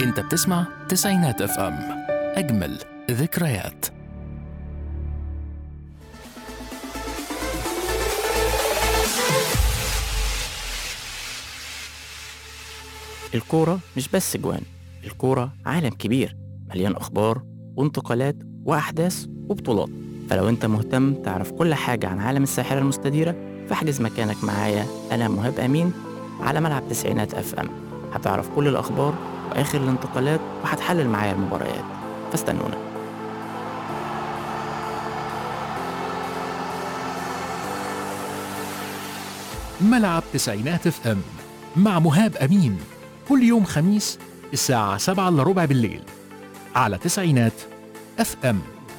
انت بتسمع تسعينات اف ام اجمل ذكريات الكورة مش بس جوان الكورة عالم كبير مليان أخبار وانتقالات وأحداث وبطولات فلو أنت مهتم تعرف كل حاجة عن عالم الساحرة المستديرة فاحجز مكانك معايا أنا مهاب أمين على ملعب تسعينات أف أم هتعرف كل الأخبار وآخر الانتقالات وهتحلل معايا المباريات فاستنونا ملعب تسعينات اف ام مع مهاب امين كل يوم خميس الساعة 7 الا ربع بالليل على تسعينات اف ام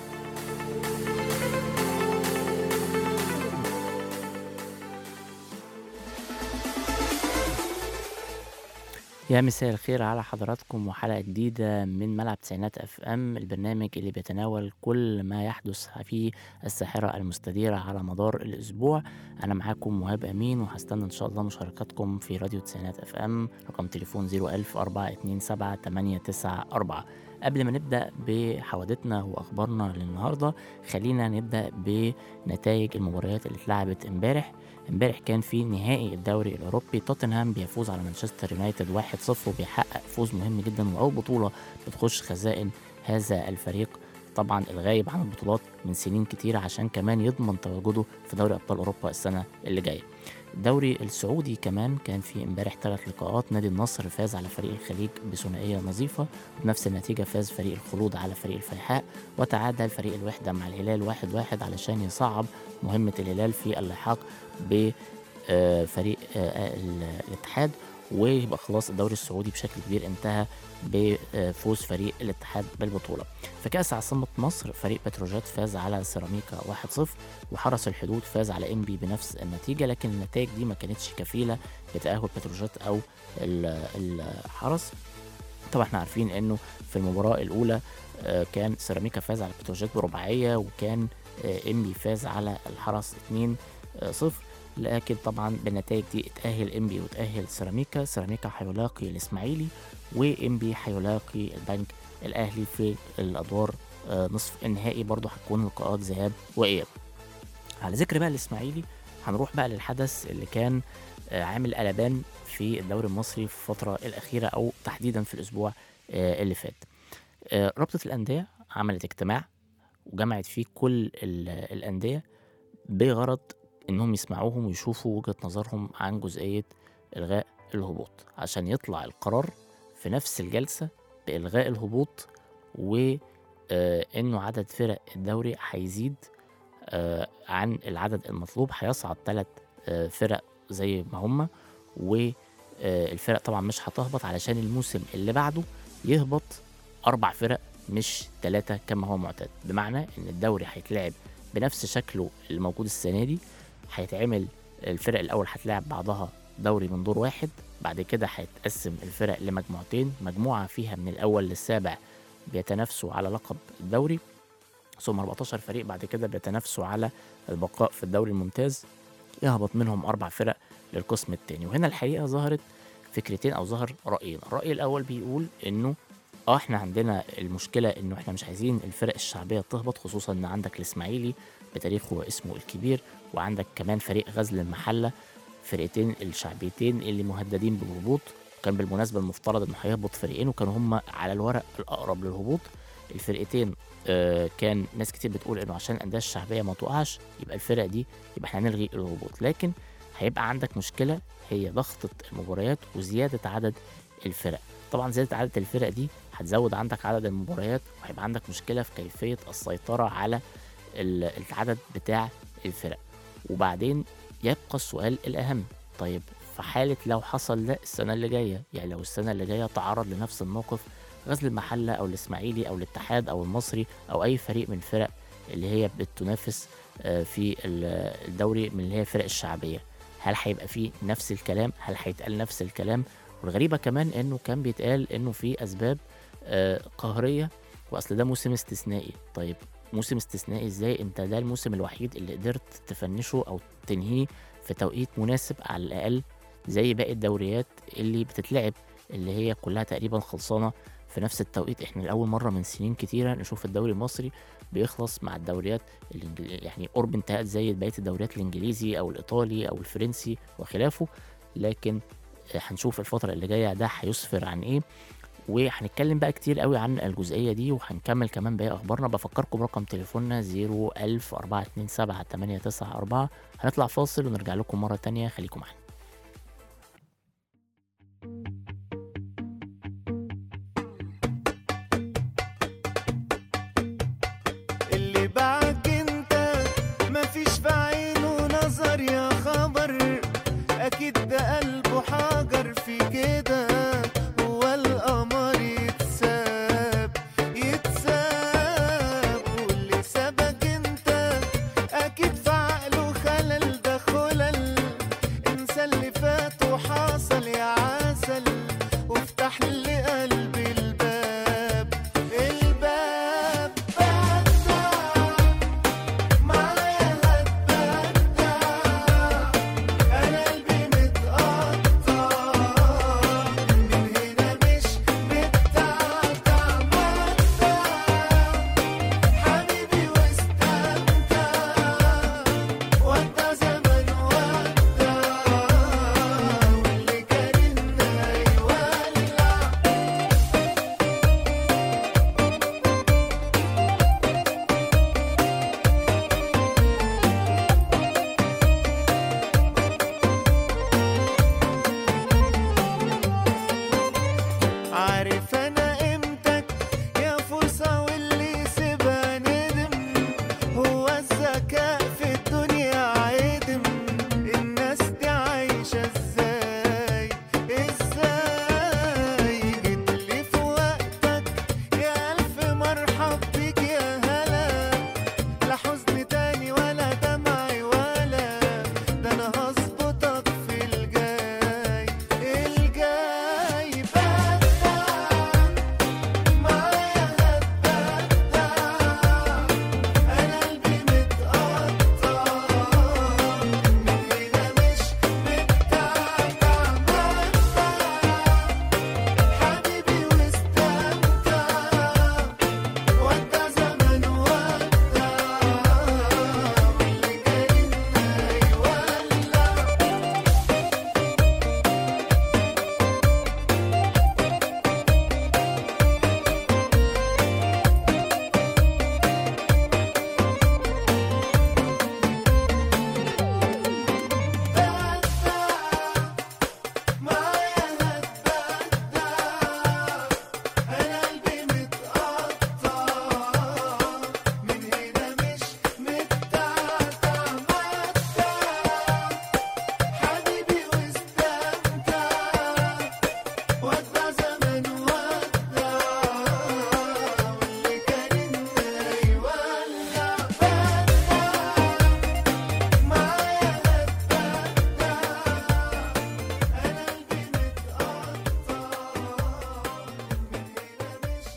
يا مساء الخير على حضراتكم وحلقة جديدة من ملعب تسعينات اف ام البرنامج اللي بيتناول كل ما يحدث في الساحرة المستديرة على مدار الأسبوع أنا معاكم مهاب أمين وهستنى إن شاء الله مشاركاتكم في راديو تسعينات اف ام رقم تليفون 01000 427 894 قبل ما نبدأ بحوادثنا وأخبارنا للنهاردة خلينا نبدأ بنتائج المباريات اللي اتلعبت امبارح امبارح كان في نهائي الدوري الاوروبي توتنهام بيفوز على مانشستر يونايتد 1-0 وبيحقق فوز مهم جدا واول بطوله بتخش خزائن هذا الفريق طبعا الغايب عن البطولات من سنين كتيرة عشان كمان يضمن تواجده في دوري ابطال اوروبا السنه اللي جايه الدوري السعودي كمان كان في امبارح ثلاث لقاءات نادي النصر فاز على فريق الخليج بثنائيه نظيفه بنفس النتيجه فاز فريق الخلود على فريق الفيحاء وتعادل فريق الوحده مع الهلال واحد واحد علشان يصعب مهمه الهلال في اللحاق بفريق الاتحاد ويبقى خلاص الدوري السعودي بشكل كبير انتهى بفوز فريق الاتحاد بالبطولة في كأس عاصمة مصر فريق بتروجيت فاز على سيراميكا 1-0 وحرس الحدود فاز على انبي بنفس النتيجة لكن النتائج دي ما كانتش كفيلة بتأهل بتروجيت أو الحرس طبعا احنا عارفين انه في المباراة الأولى كان سيراميكا فاز على بتروجيت برباعية وكان انبي فاز على الحرس 2-0 لكن طبعا بالنتائج دي اتأهل انبي وتأهل سيراميكا سيراميكا هيلاقي الاسماعيلي وانبي هيلاقي البنك الاهلي في الادوار نصف النهائي برضه هتكون لقاءات ذهاب واياب على ذكر بقى الاسماعيلي هنروح بقى للحدث اللي كان عامل قلبان في الدوري المصري في الفترة الأخيرة أو تحديدا في الأسبوع اللي فات رابطة الأندية عملت اجتماع وجمعت فيه كل الأندية بغرض انهم يسمعوهم ويشوفوا وجهه نظرهم عن جزئيه الغاء الهبوط عشان يطلع القرار في نفس الجلسه بالغاء الهبوط وانه عدد فرق الدوري هيزيد عن العدد المطلوب هيصعد ثلاث فرق زي ما هما والفرق طبعا مش هتهبط علشان الموسم اللي بعده يهبط اربع فرق مش ثلاثه كما هو معتاد بمعنى ان الدوري هيتلعب بنفس شكله اللي موجود السنه دي هيتعمل الفرق الاول هتلاعب بعضها دوري من دور واحد بعد كده هيتقسم الفرق لمجموعتين مجموعه فيها من الاول للسابع بيتنافسوا على لقب الدوري ثم 14 فريق بعد كده بيتنافسوا على البقاء في الدوري الممتاز يهبط منهم اربع فرق للقسم الثاني وهنا الحقيقه ظهرت فكرتين او ظهر رايين الراي الاول بيقول انه اه احنا عندنا المشكله انه احنا مش عايزين الفرق الشعبيه تهبط خصوصا ان عندك الاسماعيلي بتاريخه واسمه الكبير وعندك كمان فريق غزل المحله فرقتين الشعبيتين اللي مهددين بالهبوط كان بالمناسبه المفترض انه هيهبط فريقين وكانوا هم على الورق الاقرب للهبوط الفرقتين آه كان ناس كتير بتقول انه عشان الانديه الشعبيه ما تقعش يبقى الفرق دي يبقى احنا هنلغي الهبوط لكن هيبقى عندك مشكله هي ضغطه المباريات وزياده عدد الفرق طبعا زياده عدد الفرق دي هتزود عندك عدد المباريات وهيبقى عندك مشكله في كيفيه السيطره على العدد بتاع الفرق وبعدين يبقى السؤال الاهم طيب في حالة لو حصل ده السنة اللي جاية يعني لو السنة اللي جاية تعرض لنفس الموقف غزل المحلة أو الإسماعيلي أو الاتحاد أو المصري أو أي فريق من الفرق اللي هي بتنافس في الدوري من اللي هي الفرق الشعبية هل هيبقى فيه نفس الكلام هل هيتقال نفس الكلام والغريبة كمان إنه كان بيتقال إنه في أسباب قهرية وأصل ده موسم استثنائي طيب موسم استثنائي ازاي انت ده الموسم الوحيد اللي قدرت تفنشه او تنهيه في توقيت مناسب على الاقل زي باقي الدوريات اللي بتتلعب اللي هي كلها تقريبا خلصانه في نفس التوقيت احنا لاول مره من سنين كتيره نشوف الدوري المصري بيخلص مع الدوريات الإنجل- يعني قرب انتهاء زي بقيه الدوريات الانجليزي او الايطالي او الفرنسي وخلافه لكن آه، هنشوف الفتره اللي جايه ده هيسفر عن ايه وهنتكلم بقى كتير قوي عن الجزئيه دي وهنكمل كمان باقي اخبارنا بفكركم برقم تليفوننا 01000 427 894 هنطلع فاصل ونرجع لكم مره تانية خليكم معانا اللي باعك انت مفيش في عينه نظر يا خبر اكيد ده قلبه حجر في كده هو القمر يتساب يتساب واللي سابك انت اكيد في عقله خلل ده خلل انسى اللي فات وحصل يا عسل وافتح لي قلبي الباب الباب بدع معايا هتبدع انا قلبي متقطع من هنا مش متعتع متع حبيبي واستمتع ودع زمن ودع واللي كارهنا يولع عارف انا قيمتك يا فرصة واللي يسيبها ندم هو الذكاء في الدنيا عدم الناس دي عايشة ازاي ازاي جيتلي في وقتك يا الف مرحب بيك يا هلا لا حزن تاني ولا دمعي ولا ده انا هظبطك في الجاي الجاي بدع معايا هتبدع انا قلبي متقطع من هنا مش متعتع متع حبيبي واستمتع ودع زمن ودع واللي كارهنا يولع معايا هتبدع انا قلبي متقطع من هنا مش متعتع متع حبيبي واستمتع ودع زمن ودع واللي كارهنا يولع بدع معايا هتبدع انا قلبي متقطع من هنا مش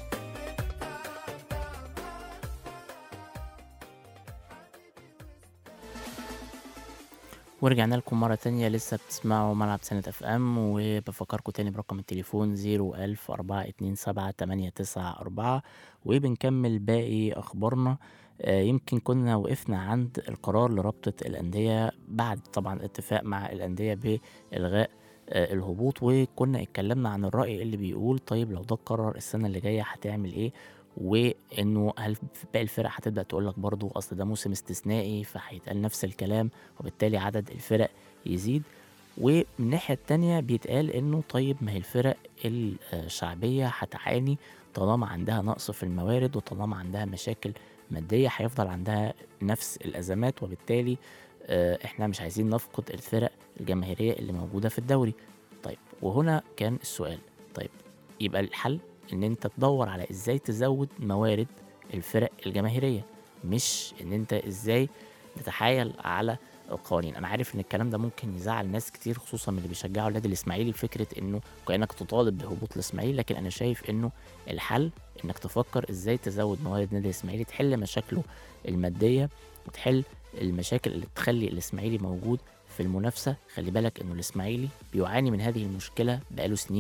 ورجعنا لكم مرة تانية لسه بتسمعوا ملعب سنة اف ام وبفكركم تاني برقم التليفون زيرو ألف أربعة اتنين سبعة تمانية تسعة أربعة وبنكمل باقي أخبارنا آه، يمكن كنا وقفنا عند القرار لرابطة الأندية بعد طبعا اتفاق مع الأندية بإلغاء آه، الهبوط وكنا اتكلمنا عن الرأي اللي بيقول طيب لو ده قرر السنة اللي جاية هتعمل ايه وانه هل باقي الفرق هتبدا تقول لك برضو اصل ده موسم استثنائي فهيتقال نفس الكلام وبالتالي عدد الفرق يزيد ومن الناحيه التانية بيتقال انه طيب ما هي الفرق الشعبيه هتعاني طالما عندها نقص في الموارد وطالما عندها مشاكل ماديه هيفضل عندها نفس الازمات وبالتالي آه، احنا مش عايزين نفقد الفرق الجماهيريه اللي موجوده في الدوري طيب وهنا كان السؤال طيب يبقى الحل ان انت تدور على ازاي تزود موارد الفرق الجماهيريه مش ان انت ازاي تتحايل على القوانين انا عارف ان الكلام ده ممكن يزعل ناس كتير خصوصا من اللي بيشجعوا النادي الاسماعيلي فكره انه كانك تطالب بهبوط الاسماعيلي لكن انا شايف انه الحل انك تفكر ازاي تزود موارد النادي الاسماعيلي تحل مشاكله الماديه وتحل المشاكل اللي تخلي الاسماعيلي موجود في المنافسه خلي بالك انه الاسماعيلي بيعاني من هذه المشكله بقاله سنين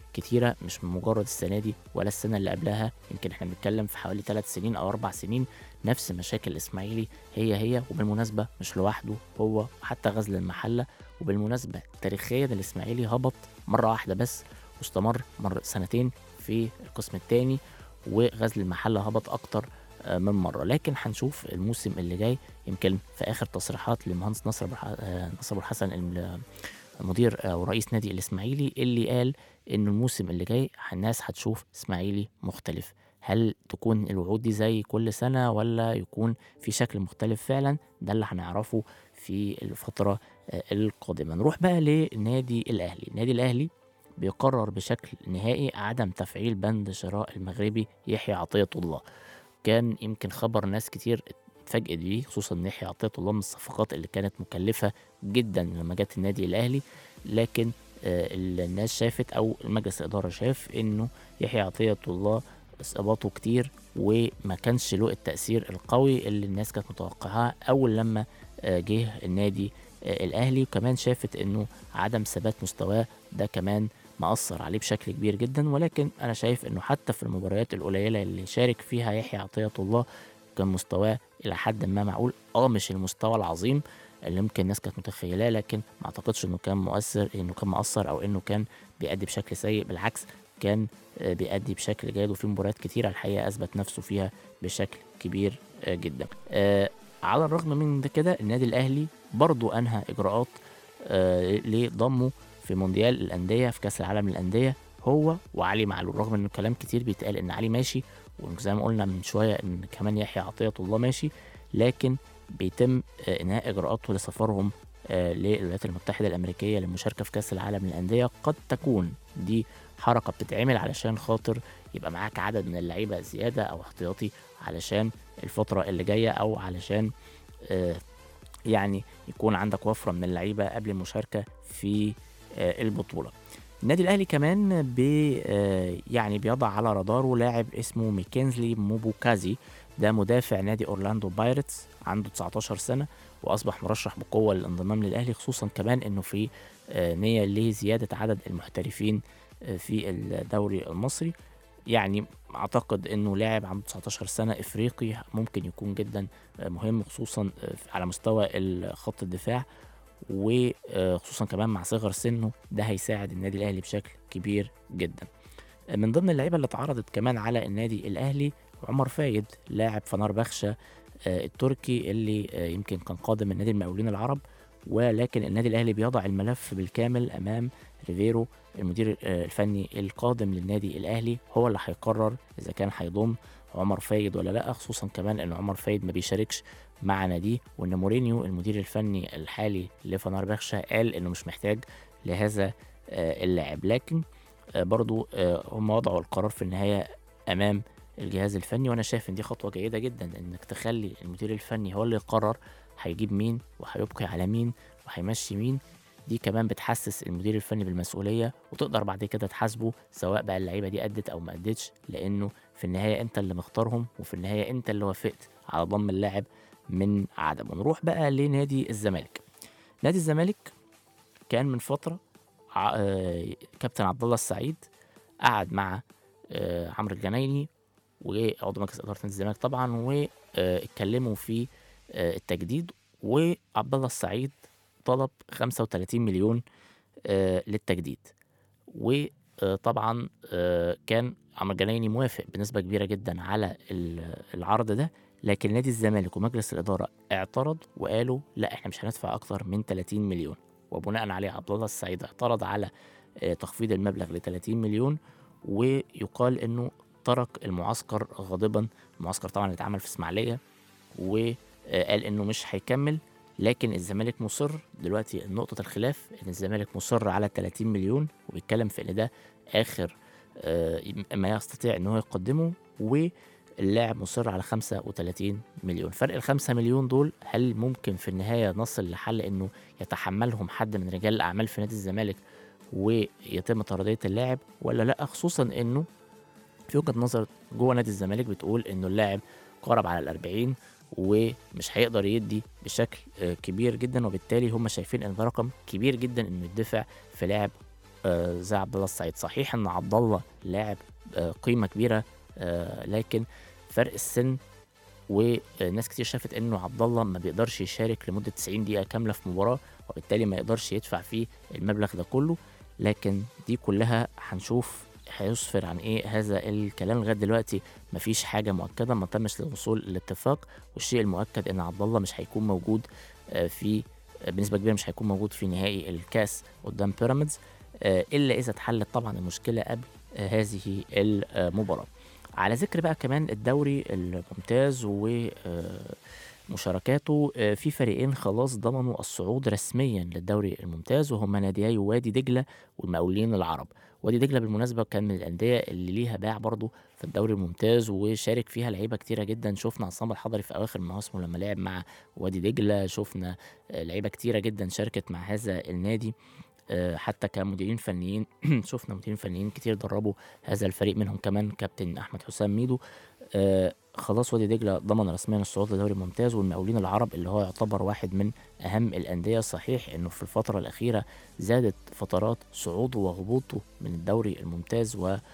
كتيره مش مجرد السنه دي ولا السنه اللي قبلها يمكن احنا بنتكلم في حوالي ثلاث سنين او اربع سنين نفس مشاكل الاسماعيلي هي هي وبالمناسبه مش لوحده هو وحتى غزل المحله وبالمناسبه تاريخيا الاسماعيلي هبط مره واحده بس واستمر مر سنتين في القسم الثاني وغزل المحله هبط اكتر آه، من مره لكن هنشوف الموسم اللي جاي يمكن في اخر تصريحات للمهندس نصر أبو الح- آه، نصر أبو الحسن الم- مدير او رئيس نادي الاسماعيلي اللي قال ان الموسم اللي جاي الناس هتشوف اسماعيلي مختلف هل تكون الوعود دي زي كل سنه ولا يكون في شكل مختلف فعلا ده اللي هنعرفه في الفتره آه، القادمه نروح بقى للنادي الاهلي النادي الاهلي بيقرر بشكل نهائي عدم تفعيل بند شراء المغربي يحيى عطية الله كان يمكن خبر ناس كتير اتفاجئت بيه خصوصا ان يحيى عطية الله من الصفقات اللي كانت مكلفة جدا لما جت النادي الاهلي لكن آه، الناس شافت او مجلس الاداره شاف انه يحيى عطية الله اصاباته كتير وما كانش له التاثير القوي اللي الناس كانت متوقعاه اول لما آه، جه النادي آه، الاهلي وكمان شافت انه عدم ثبات مستواه ده كمان مأثر عليه بشكل كبير جدا ولكن انا شايف انه حتى في المباريات القليله اللي شارك فيها يحيى عطية الله كان مستواه الى حد ما معقول اه مش المستوى العظيم اللي ممكن الناس كانت متخيلاه لكن ما اعتقدش انه كان مؤثر انه كان مؤثر او انه كان بيأدي بشكل سيء بالعكس كان آه، بيأدي بشكل جيد وفي مباريات كتيرة الحقيقة أثبت نفسه فيها بشكل كبير آه، جدا آه، على الرغم من ده كده النادي الأهلي برضو أنهى إجراءات آه، لضمه في مونديال الأندية في كأس العالم للأندية هو وعلي معلول رغم إنه كلام كتير بيتقال إن علي ماشي وزي ما قلنا من شوية إن كمان يحيى عطية الله ماشي لكن بيتم آه، إنهاء إجراءاته لسفرهم آه، للولايات المتحدة الأمريكية للمشاركة في كأس العالم للأندية قد تكون دي حركة بتتعمل علشان خاطر يبقى معاك عدد من اللعيبة زيادة أو احتياطي علشان الفترة اللي جاية أو علشان آه، يعني يكون عندك وفرة من اللعيبة قبل المشاركة في آه، البطولة النادي الأهلي كمان بي آه، يعني بيضع على راداره لاعب اسمه ميكنزلي موبوكازي ده مدافع نادي أورلاندو بايرتس عنده 19 سنة وأصبح مرشح بقوة للانضمام للأهلي خصوصا كمان إنه في آه، نية لزيادة عدد المحترفين آه، في الدوري المصري يعني اعتقد انه لاعب عنده 19 سنه افريقي ممكن يكون جدا آه، مهم خصوصا آه، على مستوى ال- خط الدفاع وخصوصا كمان مع صغر سنه ده هيساعد النادي الاهلي بشكل كبير جدا آه، من ضمن اللعيبه اللي اتعرضت كمان على النادي الاهلي عمر فايد لاعب فنربخشة آه، التركي اللي آه، يمكن كان قادم من نادي المقاولين العرب ولكن النادي الاهلي بيضع الملف بالكامل امام ريفيرو المدير آه، الفني القادم للنادي الاهلي هو اللي هيقرر اذا كان هيضم عمر فايد ولا لا خصوصا كمان ان عمر فايد ما بيشاركش مع ناديه وان مورينيو المدير الفني الحالي لفنربخشة قال انه مش محتاج لهذا آه، اللاعب لكن آه، برضو آه، هم وضعوا القرار في النهايه امام الجهاز الفني وانا شايف ان دي خطوه جيده جدا انك تخلي المدير الفني هو اللي يقرر هيجيب مين وهيبقي على مين وهيمشي مين دي كمان بتحسس المدير الفني بالمسؤوليه وتقدر بعد كده تحاسبه سواء بقى اللعيبه دي ادت او ما ادتش لانه في النهايه انت اللي مختارهم وفي النهايه انت اللي وافقت على ضم اللاعب من عدمه نروح بقى لنادي الزمالك نادي الزمالك كان من فتره ع- آه، كابتن عبد الله السعيد قعد مع آه، عمرو الجنايني وعضو مجلس اداره نادي الزمالك طبعا واتكلموا في آه، التجديد وعبد الله السعيد طلب 35 مليون آه، للتجديد وطبعا كان عمرو الجنايني موافق بنسبه كبيره جدا على ال- العرض ده لكن نادي الزمالك ومجلس الاداره اعترض وقالوا لا احنا مش هندفع اكتر من 30 مليون وبناء عليه عبد الله السعيد اعترض على آه، تخفيض المبلغ ل 30 مليون ويقال انه ترك المعسكر غاضبا المعسكر طبعا اللي اتعمل في اسماعيليه وقال انه مش هيكمل لكن الزمالك مصر دلوقتي نقطة الخلاف ان الزمالك مصر على 30 مليون وبيتكلم في ان ده اخر آه، ما يستطيع ان هو يقدمه واللاعب مصر على 35 مليون فرق ال 5 مليون دول هل ممكن في النهاية نصل لحل انه يتحملهم حد من رجال الاعمال في نادي الزمالك ويتم ترضية اللاعب ولا لا خصوصا انه في وجهة نظر جوه نادي الزمالك بتقول انه اللاعب قارب على الأربعين ومش هيقدر يدي بشكل آه، كبير جدا وبالتالي هم شايفين ان ده رقم كبير جدا انه يدفع في لاعب آه، زي عبد الله السعيد صحيح ان عبد الله لاعب آه، قيمه كبيره آه، لكن فرق السن وناس كتير شافت انه عبد الله ما بيقدرش يشارك لمده 90 دقيقه كامله في مباراه وبالتالي ما يقدرش يدفع فيه المبلغ ده كله لكن دي كلها هنشوف هيسفر عن ايه هذا الكلام لغايه دلوقتي مفيش حاجه مؤكده ما تمش للوصول لاتفاق والشيء المؤكد ان عبد الله مش هيكون موجود آه، في آه، بنسبه كبيره مش هيكون موجود في نهائي الكاس قدام بيراميدز آه، الا اذا اتحلت طبعا المشكله قبل آه، هذه المباراه على ذكر بقى كمان الدوري الممتاز ومشاركاته في فريقين خلاص ضمنوا الصعود رسميا للدوري الممتاز وهما ناديي وادي دجله والمقاولين العرب وادي دجله بالمناسبه كان من الانديه اللي ليها باع برضه في الدوري الممتاز وشارك فيها لعيبه كتيره جدا شفنا عصام الحضري في اواخر مواسمه لما لعب مع وادي دجله شفنا آه، لعيبه كتيره جدا شاركت مع هذا النادي آه، حتى كمديرين فنيين شفنا مديرين فنيين كتير دربوا هذا الفريق منهم كمان كابتن احمد حسام ميدو آه، خلاص وادي دجله ضمن رسميا الصعود لدوري الممتاز والمقاولين العرب اللي هو يعتبر واحد من اهم الانديه صحيح انه في الفتره الاخيره زادت فترات صعوده وهبوطه من الدوري الممتاز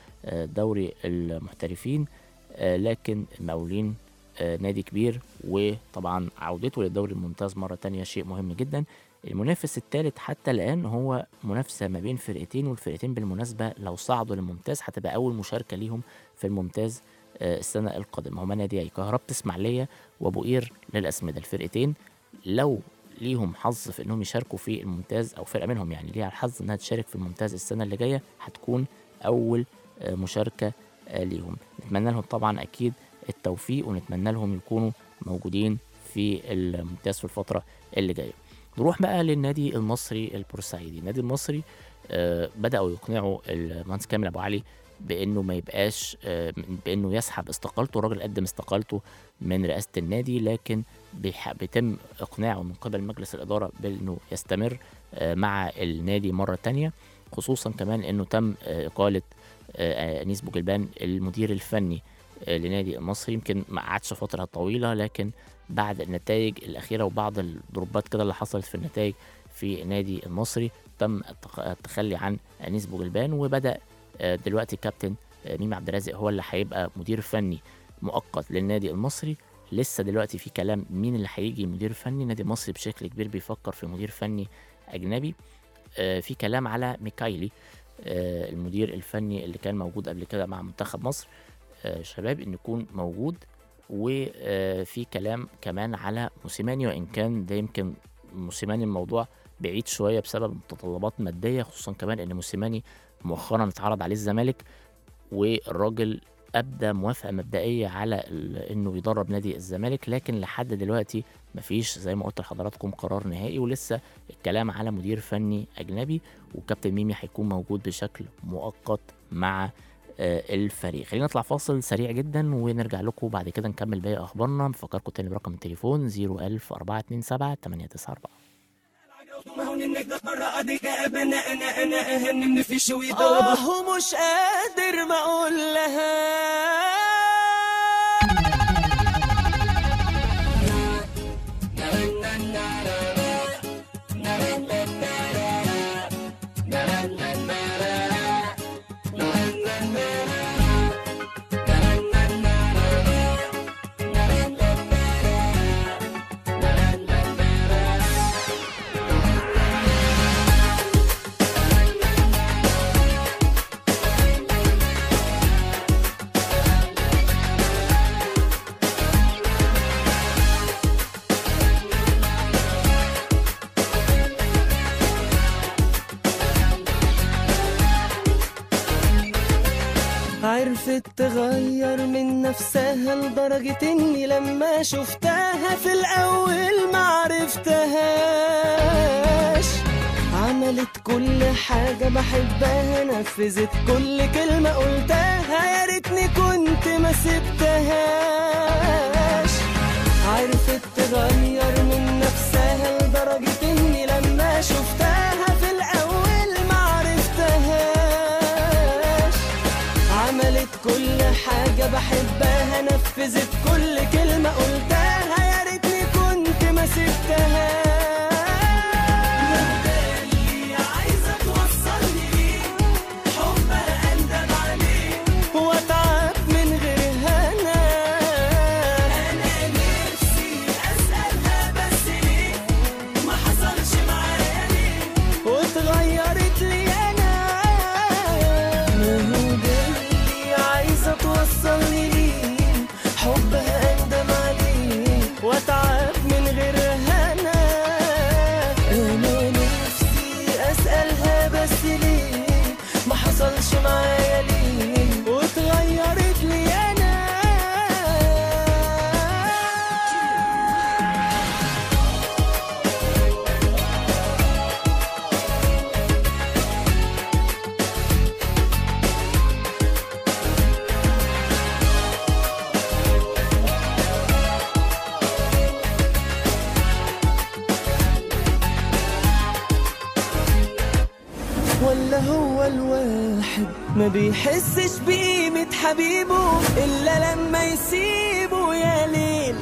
ودوري المحترفين آه، لكن المقاولين آه، نادي كبير وطبعا عودته للدوري الممتاز مرة تانية شيء مهم جدا المنافس الثالث حتى الآن هو منافسة ما بين فرقتين والفرقتين بالمناسبة لو صعدوا للممتاز هتبقى أول مشاركة ليهم في الممتاز آه، السنة القادمة هما ناديي كهربة إسماعيلية وأبو قير للأسمدة الفرقتين لو ليهم حظ في انهم يشاركوا في الممتاز او فرقه منهم يعني ليها الحظ انها تشارك في الممتاز السنه اللي جايه هتكون اول آه، مشاركه آه، ليهم نتمنى لهم طبعا اكيد التوفيق ونتمنى لهم يكونوا موجودين في الممتاز في الفتره اللي جايه نروح بقى للنادي المصري البورسعيدي النادي المصري آه، بداوا يقنعوا المهندس كامل ابو علي بانه ما يبقاش آه، بانه يسحب استقالته الراجل قدم استقالته من رئاسه النادي لكن بيح- بيتم اقناعه من قبل مجلس الاداره بانه يستمر آه، مع النادي مره تانية خصوصا كمان انه تم آه، اقاله آه، انيس بوجلبان المدير الفني آه، لنادي المصري يمكن ما قعدش فتره طويله لكن بعد النتائج الاخيره وبعض الضربات كده اللي حصلت في النتائج في النادي المصري تم التخ- التخلي عن انيس بوجلبان وبدا آه، دلوقتي كابتن آه، ميمي عبد الرازق هو اللي هيبقى مدير فني مؤقت للنادي المصري لسه دلوقتي في كلام مين اللي هيجي مدير فني النادي المصري بشكل كبير بيفكر في مدير فني اجنبي آه، في كلام على ميكايلي آه، المدير الفني اللي كان موجود قبل كده مع منتخب مصر آه، شباب انه يكون موجود وفي كلام كمان على موسيماني وان كان ده يمكن موسيماني الموضوع بعيد شويه بسبب متطلبات ماديه خصوصا كمان ان موسيماني مؤخرا اتعرض عليه الزمالك والراجل ابدى موافقه مبدئيه على ال- انه يدرب نادي الزمالك لكن لحد دلوقتي مفيش زي ما قلت لحضراتكم قرار نهائي ولسه الكلام على مدير فني اجنبي وكابتن ميمي هيكون موجود بشكل مؤقت مع آه، الفريق خلينا نطلع فاصل سريع جدا ونرجع لكم بعد كده نكمل باقي اخبارنا بفكركم تاني برقم التليفون 01000 427 894 آه ومش قادر ما أقول لها عرفت تغير من نفسها لدرجة اني لما شفتها في الاول معرفتهاش عملت كل حاجة بحبها نفذت كل كلمة قلتها يا ريتني كنت ما سبتهاش عرفت تغير من نفسها لدرجة اني لما شفتها في الاول معرفتهاش عملت كل حاجة بحبها نفذت كل كلمة قلتها يا ريتني كنت ما سبتها اللي عايزة توصلني ليه ليه ما حصلش معايا ليه واتغيرت لي انا ولا هو الواحد ما بيحسش بقيمة حبيبه إلا لما يسيبه يا ليل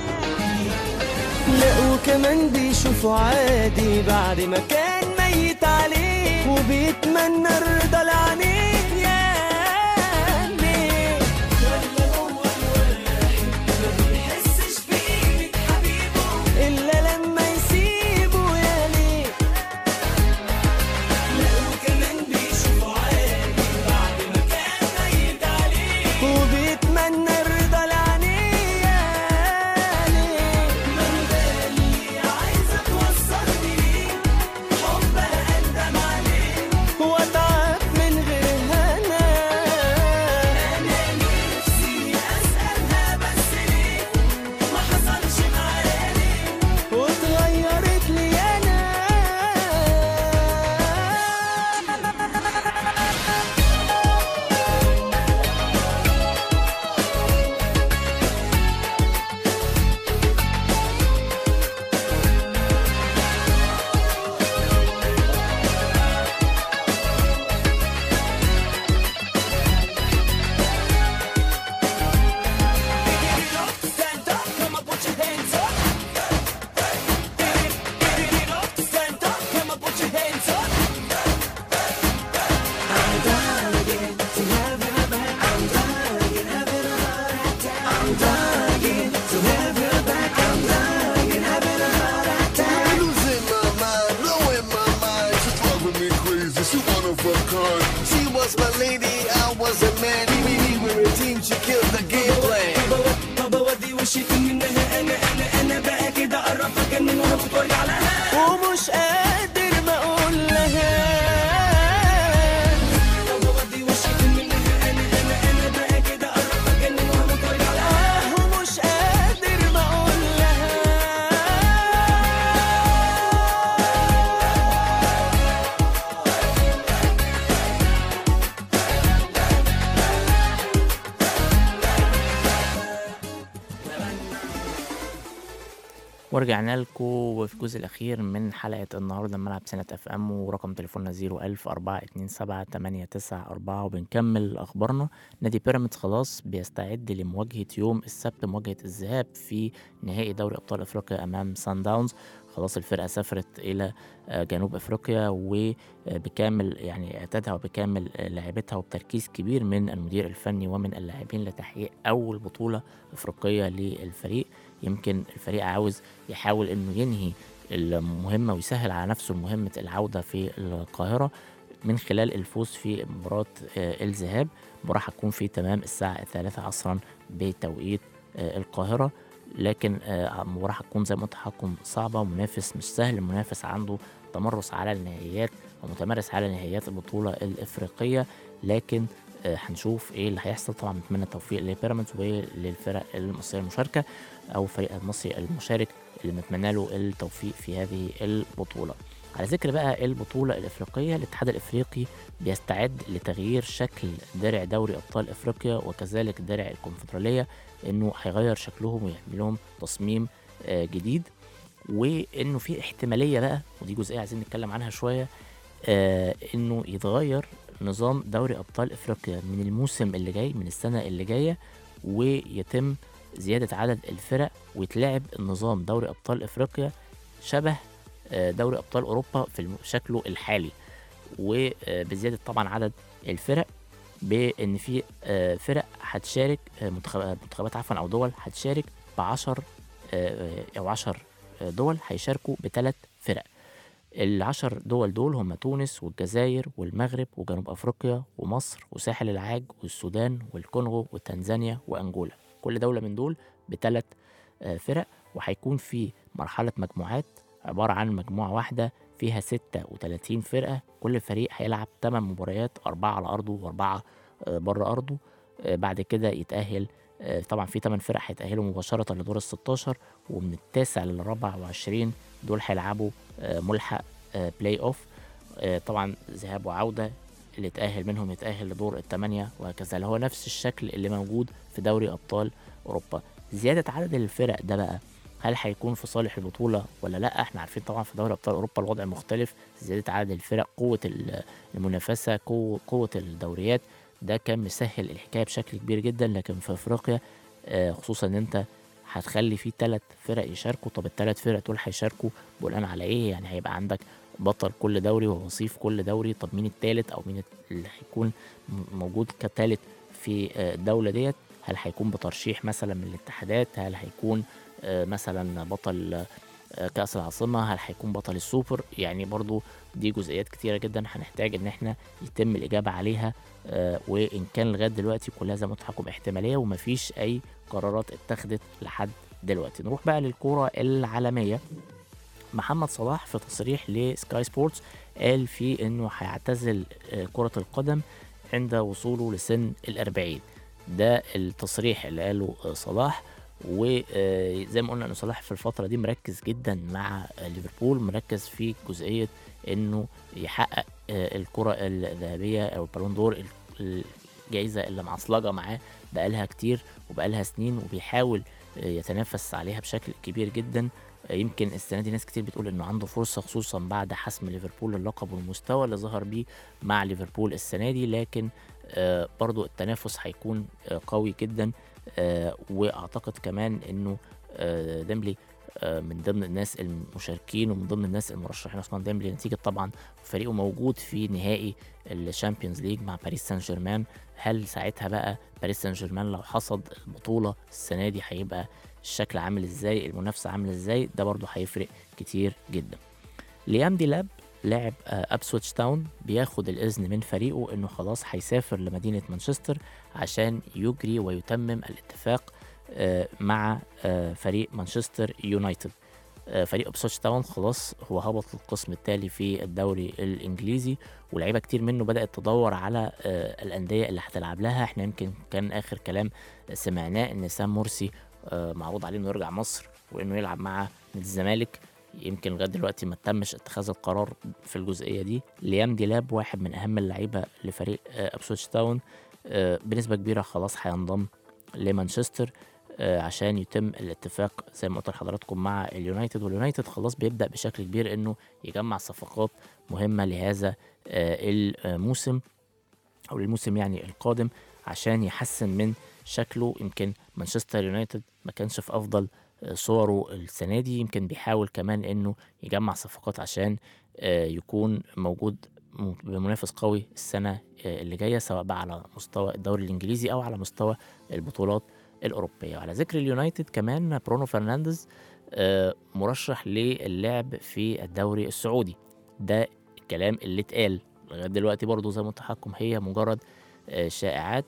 لا وكمان بيشوفه عادي بعد ما كان ميت عليه وبيتمنى الرضا لعينيه يا ليل ولا هو الواحد ما بيحسش بقيمة حبيبه إلا لما يسيبه يا ليل وكمان بيشوفوا عادي بعد ما كان ميت عليه وبيتمنى الرضا لعينيه من ده اللي عايزة توصلني ليه حب أندم عليه وأتعب من غير هنا أنا نفسي أسألها بس ليه ما حصلش معايا ليه واتغيرت لي أنا Stand up, come on, put your hands up. Stand up, come on, put your hands up. I'm dying to have her back. I'm dying, having a heart attack. I'm dying to have her back. I'm dying, having a heart attack. I'm losing my mind, blowing my mind. She driving me crazy. She one of a kind. She was my lady, I was a man. Me, we were a team. She killed the game plan. ما بودي وشي منها انا انا انا بقى كده قربت اجنن وانا بتورجع لها ومش قادر ما اقول لها ما بودي وشي منها انا انا انا بقى كده قربت اجنن وانا بتورجع لها ومش قادر ما اقول لها ورجعنا لكم وفي الجزء الأخير من حلقة النهاردة من ملعب سنة اف ام ورقم تليفوننا 01000 427 894 وبنكمل أخبارنا نادي بيراميدز خلاص بيستعد لمواجهة يوم السبت مواجهة الذهاب في نهائي دوري أبطال أفريقيا أمام سان داونز خلاص الفرقة سافرت إلى آه، جنوب أفريقيا وبكامل يعني اعتادها وبكامل آه، لاعبتها وبتركيز كبير من المدير الفني ومن اللاعبين لتحقيق أول بطولة أفريقية للفريق يمكن الفريق عاوز يحاول انه ينهي المهمه ويسهل على نفسه مهمه العوده في القاهره من خلال الفوز في مباراه آه، الذهاب المباراه هتكون في تمام الساعه الثالثة عصرا بتوقيت آه، القاهره لكن آه، المباراه هتكون زي ما قلت لحضراتكم صعبه ومنافس مش سهل المنافس عنده تمرس على النهائيات ومتمرس على نهائيات البطوله الافريقيه لكن آه، هنشوف ايه اللي هيحصل طبعا بنتمنى التوفيق لبيراميدز وللفرق المصريه المشاركه او فريق المصري المشارك اللي بنتمنى له التوفيق في هذه البطوله على ذكر بقى البطولة الإفريقية الاتحاد الإفريقي بيستعد لتغيير شكل درع دوري أبطال إفريقيا وكذلك درع الكونفدرالية إنه هيغير شكلهم ويعمل لهم تصميم آه، جديد وإنه في احتمالية بقى ودي جزئية عايزين نتكلم عنها شوية آه، إنه يتغير نظام دوري أبطال إفريقيا من الموسم اللي جاي من السنة اللي جاية ويتم زيادة عدد الفرق ويتلعب النظام دوري أبطال إفريقيا شبه آه، دوري أبطال أوروبا في الم- شكله الحالي وبزيادة طبعا عدد الفرق بإن في آه، فرق هتشارك آه، منتخب- منتخبات عفوا أو دول هتشارك بعشر آه، أو عشر آه، دول هيشاركوا بثلاث فرق العشر دول دول هم تونس والجزائر والمغرب وجنوب أفريقيا ومصر وساحل العاج والسودان والكونغو وتنزانيا وأنجولا كل دولة من دول بثلاث آه، فرق وهيكون في مرحلة مجموعات عبارة عن مجموعة واحدة فيها 36 فرقة كل فريق هيلعب 8 مباريات أربعة على أرضه وأربعة آه، بره أرضه آه، بعد كده يتأهل آه، طبعا في 8 فرق هيتأهلوا مباشرة لدور ال 16 ومن التاسع للرابع وعشرين دول هيلعبوا آه، ملحق آه، بلاي أوف آه، طبعا ذهاب وعودة اللي يتأهل منهم يتأهل لدور الثمانية وهكذا اللي هو نفس الشكل اللي موجود في دوري أبطال أوروبا زيادة عدد الفرق ده بقى هل هيكون في صالح البطولة ولا لا احنا عارفين طبعا في دوري أبطال أوروبا الوضع مختلف زيادة عدد الفرق قوة ال- المنافسة قوة, قوة الدوريات ده كان مسهل الحكاية بشكل كبير جدا لكن في أفريقيا آه، خصوصا ان انت هتخلي فيه ثلاث فرق يشاركوا طب الثلاث فرق دول هيشاركوا بناء على ايه يعني هيبقى عندك بطل كل دوري ووصيف كل دوري طب مين التالت او مين اللي هيكون م- موجود كتالت في آه، الدولة ديت هل هيكون بترشيح مثلا من الاتحادات هل هيكون آه، مثلا بطل آه، كأس العاصمة هل هيكون بطل السوبر يعني برضو دي جزئيات كتيرة جدا هنحتاج ان احنا يتم الإجابة عليها آه، وإن كان لغاية دلوقتي كلها زي ما قلت لحضراتكم احتمالية ومفيش أي قرارات اتخذت لحد دلوقتي نروح بقى للكرة العالمية محمد صلاح في تصريح لسكاي سبورتس قال فيه انه هيعتزل آه، كرة القدم عند وصوله لسن الأربعين ده التصريح اللي قاله آه، صلاح وزي ما قلنا ان صلاح في الفترة دي مركز جدا مع آه، ليفربول مركز في جزئية انه يحقق آه، الكرة الذهبية او البالون دور ال- الجائزة اللي معصلجة معاه بقالها كتير وبقالها سنين وبيحاول آه، يتنافس عليها بشكل كبير جدا آه، يمكن السنه دي ناس كتير بتقول انه عنده فرصه خصوصا بعد حسم ليفربول اللقب والمستوى اللي ظهر بيه مع ليفربول السنه دي لكن آه، برضو التنافس هيكون آه، قوي جدا آه، واعتقد كمان انه آه، ديمبلي آه، من ضمن الناس المشاركين ومن ضمن الناس المرشحين عثمان ديمبلي نتيجه طبعا فريقه موجود في نهائي الشامبيونز ليج مع باريس سان جيرمان هل ساعتها بقى باريس سان جيرمان لو حصد البطوله السنه دي هيبقى الشكل عامل ازاي المنافسه عامله ازاي ده برضو هيفرق كتير جدا ليام ديلاب لاعب آه، ابسويتش تاون بياخد الاذن من فريقه انه خلاص هيسافر لمدينه مانشستر عشان يجري ويتمم الاتفاق آه، مع آه، فريق مانشستر يونايتد آه، فريق ابسويتش تاون خلاص هو هبط للقسم التالي في الدوري الانجليزي ولاعيبه كتير منه بدات تدور على آه، الانديه اللي هتلعب لها احنا يمكن كان اخر كلام سمعناه ان سام مرسي آه، معروض عليه انه يرجع مصر وانه يلعب مع نادي الزمالك يمكن لغايه دلوقتي ما تمش اتخاذ القرار في الجزئيه دي ليام ديلاب واحد من اهم اللعيبه لفريق آه، ابسويتش تاون آه، بنسبه كبيره خلاص هينضم لمانشستر آه، عشان يتم الاتفاق زي ما قلت لحضراتكم مع اليونايتد واليونايتد خلاص بيبدا بشكل كبير انه يجمع صفقات مهمه لهذا آه، الموسم او للموسم يعني القادم عشان يحسن من شكله يمكن مانشستر يونايتد ما كانش في افضل آه، صوره السنه دي يمكن بيحاول كمان انه يجمع صفقات عشان آه، يكون موجود م- بمنافس قوي السنه آه، اللي جايه سواء بقى على مستوى الدوري الانجليزي او على مستوى البطولات الاوروبيه وعلى ذكر اليونايتد كمان برونو فرنانديز آه، مرشح للعب في الدوري السعودي ده الكلام اللي اتقال لغايه دلوقتي برضو زي ما قلت لحضراتكم هي مجرد آه، شائعات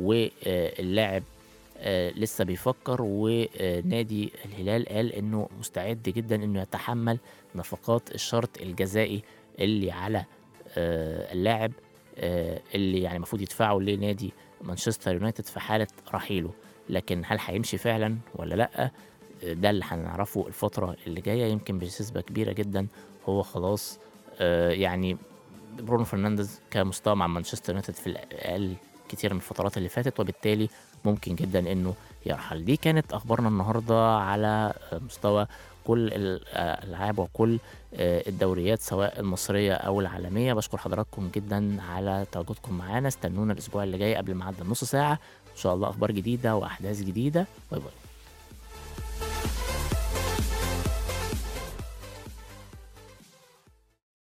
واللاعب آه، لسه بيفكر ونادي الهلال قال انه مستعد جدا انه يتحمل نفقات الشرط الجزائي اللي على آه، اللاعب آه، اللي يعني المفروض يدفعه لنادي مانشستر يونايتد في حالة رحيله لكن هل هيمشي فعلا ولا لا آه، ده اللي هنعرفه الفترة اللي جاية يمكن بنسبة كبيرة جدا هو خلاص آه، يعني برونو فرنانديز كمستوى مع مانشستر يونايتد في الأقل كتير من الفترات اللي فاتت وبالتالي ممكن جدا انه يرحل دي كانت اخبارنا النهارده على مستوى كل الالعاب وكل آه، الدوريات سواء المصريه او العالميه بشكر حضراتكم جدا على تواجدكم معانا استنونا الاسبوع اللي جاي قبل ميعاد النص ساعه ان شاء الله اخبار جديده واحداث جديده باي باي